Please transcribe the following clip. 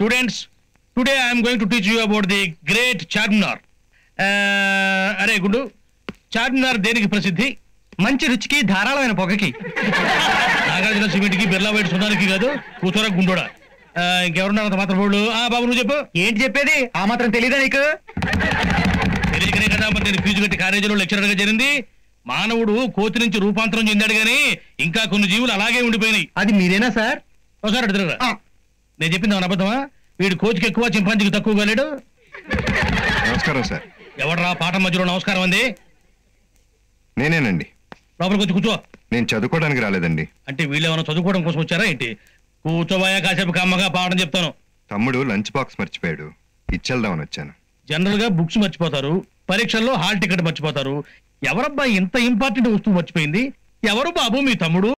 Students today I'm going to teach you about the great Charminar అరే గుండు చార్మినార్ దేనికి ప్రసిద్ధి మంచి రుచికి ధారాళమైన పొగకి నాగార్జున సిమెంట్ కి బిర్లా వైట్ సున్నానికి కాదు కూతుర గుండోడా ఆ, ఇంకెవరున్నారు అంత మాత్రం వాళ్ళు ఆ బాబు నువ్వు చెప్పు ఏంటి చెప్పేది ఆ మాత్రం తెలీదా నీకు తెలియకనే కదా మరి నేను ఫీజు కట్టి కాలేజీలో లెక్చరర్ గా చేరింది మానవుడు కోతి నుంచి రూపాంతరం చెందాడు గానీ ఇంకా కొన్ని జీవులు అలాగే ఉండిపోయినాయి అది మీరేనా సార్ ఒకసారి అటు తిరగరా. నేను చెప్పింది ఏమన్నా అబద్ధమా వీడు కోతికి ఎక్కువ చింపాంజీకి తక్కువగా లేడు నమస్కారం సార్ ఎవడరా పాఠం మధ్యలో నమస్కారం అంది నేనేనండి లోపలికి వచ్చి కూర్చో నేను చదువుకోవడానికి రాలేదండి అంటే వీళ్ళు ఏమైనా చదువుకోవడం కోసం వచ్చారా ఏంటి కూర్చోబోయా కాసేపు కమ్మగా పాఠం చెప్తాను తమ్ముడు లంచ్ బాక్స్ మర్చిపోయాడు ఇచ్చేద్దామని వచ్చాను జనరల్ గా బుక్స్ మర్చిపోతారు పరీక్షల్లో హాల్ టికెట్ మర్చిపోతారు ఎవరబ్బా ఇంత ఇంపార్టెంట్ వస్తువు మర్చిపోయింది ఎవరు బాబు మీ తమ్ముడు